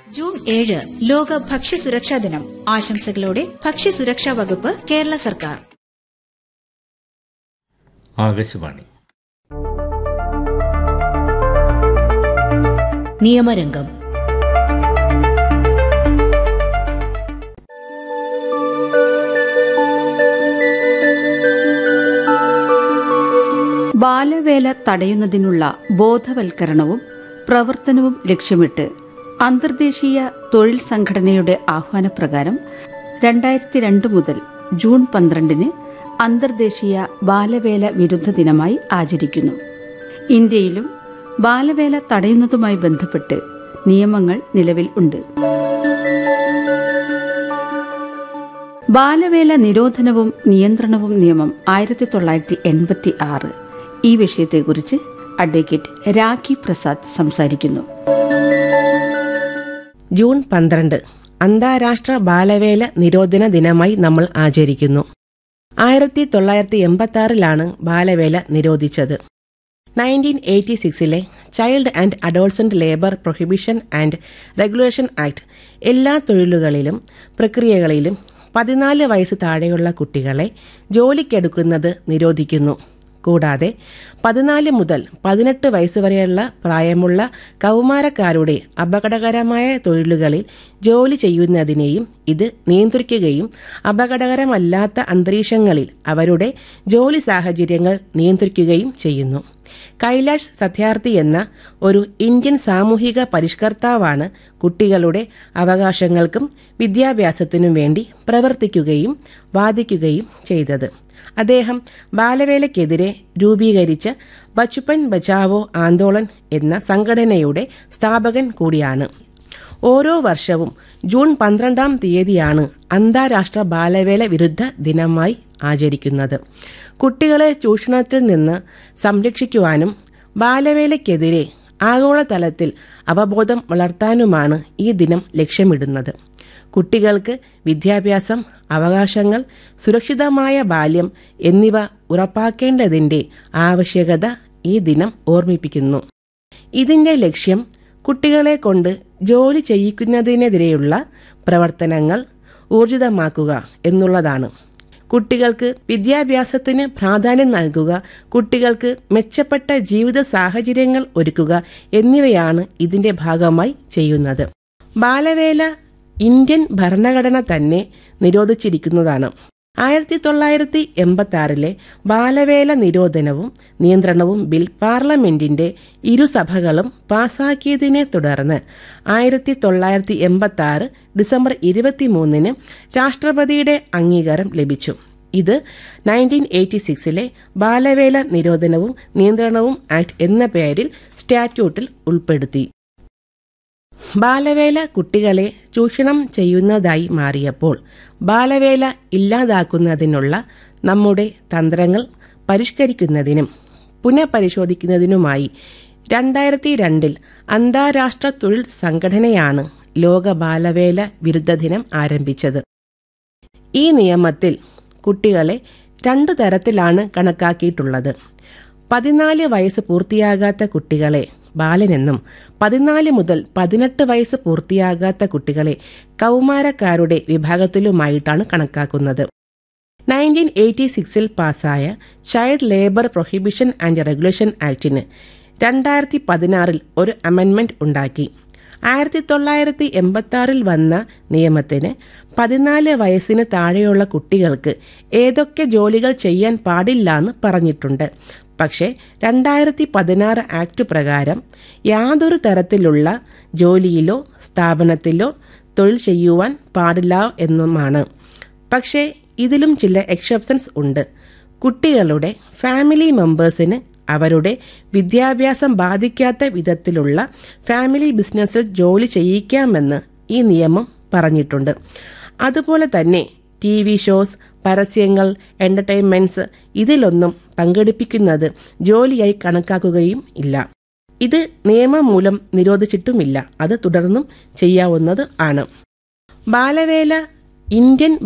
June ഏഴ് ലോക ഭക്ഷ്യസുരക്ഷാ ദിനം ആശംസകളോടെ ഭക്ഷ്യസുരക്ഷാ വകുപ്പ് കേരള സർക്കാർ ആകാശവാണി നിയമരംഗം ബാലവേല തടയുന്നതിനുള്ള ബോധവൽക്കരണവും പ്രവർത്തനവും ലക്ഷ്യമിട്ട് അന്തർദേശീയ തൊഴിൽ സംഘടനയുടെ ആഹ്വാനപ്രകാരം രണ്ടായിരത്തി രണ്ട് മുതൽ ജൂൺ പന്ത്രണ്ടിന് അന്തർദേശീയ ബാലവേല വിരുദ്ധ ദിനമായി ആചരിക്കുന്നു ഇന്ത്യയിലും ബാലവേല തടയുന്നതുമായി ബന്ധപ്പെട്ട് നിയമങ്ങൾ നിലവിൽ ഉണ്ട് ബാലവേല നിരോധനവും നിയന്ത്രണവും നിയമം ആയിരത്തി തൊള്ളായിരത്തി എൺപത്തി ആറ് ഈ വിഷയത്തെക്കുറിച്ച് അഡ്വക്കേറ്റ് രാഖി പ്രസാദ് സംസാരിക്കുന്നു ജൂൺ പന്ത്രണ്ട് അന്താരാഷ്ട്ര ബാലവേല നിരോധന ദിനമായി നമ്മൾ ആചരിക്കുന്നു ആയിരത്തി തൊള്ളായിരത്തി എൺപത്തി ആറിലാണ് ബാലവേല നിരോധിച്ചത് നയൻറ്റീൻ എയ്റ്റി സിക്സിലെ child and adolescent labour prohibition and regulation act എല്ലാ തൊഴിലുകളിലും പ്രക്രിയകളിലും പതിനാല് വയസ്സ് താഴെയുള്ള കുട്ടികളെ ജോലിക്കെടുക്കുന്നത് നിരോധിക്കുന്നു കൂടാതെ പതിനാല് മുതൽ പതിനെട്ട് വയസ്സ് വരെയുള്ള പ്രായമുള്ള കൗമാരക്കാരുടെ അപകടകരമായ തൊഴിലുകളിൽ ജോലി ചെയ്യുന്നതിനെയും ഇത് നിയന്ത്രിക്കുകയും അപകടകരമല്ലാത്ത അന്തരീക്ഷങ്ങളിൽ അവരുടെ ജോലി സാഹചര്യങ്ങൾ നിയന്ത്രിക്കുകയും ചെയ്യുന്നു കൈലാഷ് സത്യാർത്ഥി എന്ന ഒരു ഇന്ത്യൻ സാമൂഹിക പരിഷ്കർത്താവാണ് കുട്ടികളുടെ അവകാശങ്ങൾക്കും വിദ്യാഭ്യാസത്തിനും വേണ്ടി പ്രവർത്തിക്കുകയും വാദിക്കുകയും ചെയ്തത് അദ്ദേഹം ബാലവേലയ്ക്കെതിരെ രൂപീകരിച്ച ബച്ചുപ്പൻ ബച്ചാവോ ആന്തോളൻ എന്ന സംഘടനയുടെ സ്ഥാപകൻ കൂടിയാണ് ഓരോ വർഷവും ജൂൺ പന്ത്രണ്ടാം തീയതിയാണ് അന്താരാഷ്ട്ര ബാലവേല വിരുദ്ധ ദിനമായി ആചരിക്കുന്നത് കുട്ടികളെ ചൂഷണത്തിൽ നിന്ന് സംരക്ഷിക്കുവാനും ബാലവേലയ്ക്കെതിരെ ആഗോളതലത്തിൽ അവബോധം വളർത്താനുമാണ് ഈ ദിനം ലക്ഷ്യമിടുന്നത് കുട്ടികൾക്ക് വിദ്യാഭ്യാസം അവകാശങ്ങൾ സുരക്ഷിതമായ ബാല്യം എന്നിവ ഉറപ്പാക്കേണ്ടതിന്റെ ആവശ്യകത ഈ ദിനം ഓർമ്മിപ്പിക്കുന്നു ഇതിന്റെ ലക്ഷ്യം കുട്ടികളെ കൊണ്ട് ജോലി ചെയ്യിക്കുന്നതിനെതിരെയുള്ള പ്രവർത്തനങ്ങൾ ഊർജിതമാക്കുക എന്നുള്ളതാണ് കുട്ടികൾക്ക് വിദ്യാഭ്യാസത്തിന് പ്രാധാന്യം നൽകുക കുട്ടികൾക്ക് മെച്ചപ്പെട്ട ജീവിത സാഹചര്യങ്ങൾ ഒരുക്കുക എന്നിവയാണ് ഇതിന്റെ ഭാഗമായി ചെയ്യുന്നത് ബാലവേല ഇന്ത്യൻ ഭരണഘടന തന്നെ നിരോധിച്ചിരിക്കുന്നതാണ് ആയിരത്തി തൊള്ളായിരത്തി എൺപത്തി ആറിലെ ബാലവേല നിരോധനവും നിയന്ത്രണവും ബിൽ പാർലമെന്റിന്റെ ഇരുസഭകളും പാസാക്കിയതിനെ തുടർന്ന് ആയിരത്തി തൊള്ളായിരത്തി എൺപത്തി ആറ് ഡിസംബർ ഇരുപത്തിമൂന്നിന് രാഷ്ട്രപതിയുടെ അംഗീകാരം ലഭിച്ചു ഇത് നയൻറ്റീൻ എയ്റ്റി സിക്സിലെ ബാലവേല നിരോധനവും നിയന്ത്രണവും ആക്ട് എന്ന പേരിൽ സ്റ്റാറ്റ്യൂട്ടിൽ ഉൾപ്പെടുത്തി ബാലവേല കുട്ടികളെ ചൂഷണം ചെയ്യുന്നതായി മാറിയപ്പോൾ ബാലവേല ഇല്ലാതാക്കുന്നതിനുള്ള നമ്മുടെ തന്ത്രങ്ങൾ പരിഷ്കരിക്കുന്നതിനും പുനഃപരിശോധിക്കുന്നതിനുമായി രണ്ടായിരത്തി രണ്ടിൽ അന്താരാഷ്ട്ര തൊഴിൽ സംഘടനയാണ് ലോക ബാലവേല വിരുദ്ധ ദിനം ആരംഭിച്ചത് ഈ നിയമത്തിൽ കുട്ടികളെ രണ്ടു തരത്തിലാണ് കണക്കാക്കിയിട്ടുള്ളത് പതിനാല് വയസ്സ് പൂർത്തിയാകാത്ത കുട്ടികളെ ബാലനെന്നും പതിനാല് മുതൽ പതിനെട്ട് വയസ്സ് പൂർത്തിയാകാത്ത കുട്ടികളെ കൗമാരക്കാരുടെ വിഭാഗത്തിലുമായിട്ടാണ് കണക്കാക്കുന്നത് നയൻറ്റീൻ എയ്റ്റി സിക്സിൽ പാസായ child labour prohibition and regulation ആക്ടിന് രണ്ടായിരത്തി പതിനാറിൽ ഒരു അമെൻമെന്റ് ഉണ്ടാക്കി ആയിരത്തി തൊള്ളായിരത്തി എൺപത്തി ആറിൽ വന്ന നിയമത്തിന് പതിനാല് വയസ്സിന് താഴെയുള്ള കുട്ടികൾക്ക് ഏതൊക്കെ ജോലികൾ ചെയ്യാൻ പാടില്ല എന്ന് പറഞ്ഞിട്ടുണ്ട് പക്ഷേ രണ്ടായിരത്തി പതിനാറ് ആക്ട് പ്രകാരം യാതൊരു തരത്തിലുള്ള ജോലിയിലോ സ്ഥാപനത്തിലോ തൊഴിൽ ചെയ്യുവാൻ പാടില്ല എന്നുമാണ് പക്ഷേ ഇതിലും ചില എക്സെപ്ഷൻസ് ഉണ്ട് കുട്ടികളുടെ ഫാമിലി മെമ്പേഴ്സിന് അവരുടെ വിദ്യാഭ്യാസം ബാധിക്കാത്ത വിധത്തിലുള്ള ഫാമിലി ബിസിനസ്സിൽ ജോലി ചെയ്യിക്കാമെന്ന് ഈ നിയമം പറഞ്ഞിട്ടുണ്ട് അതുപോലെ തന്നെ ടി വി ഷോസ് പരസ്യങ്ങൾ എന്റർടൈൻമെന്റ്സ് ഇതിലൊന്നും പങ്കെടുപ്പിക്കുന്നത് ജോലിയായി കണക്കാക്കുകയും ഇല്ല ഇത് നിയമം മൂലം നിരോധിച്ചിട്ടുമില്ല അത് തുടർന്നും ചെയ്യാവുന്നത് ആണ് ബാലവേല ഇന്ത്യൻ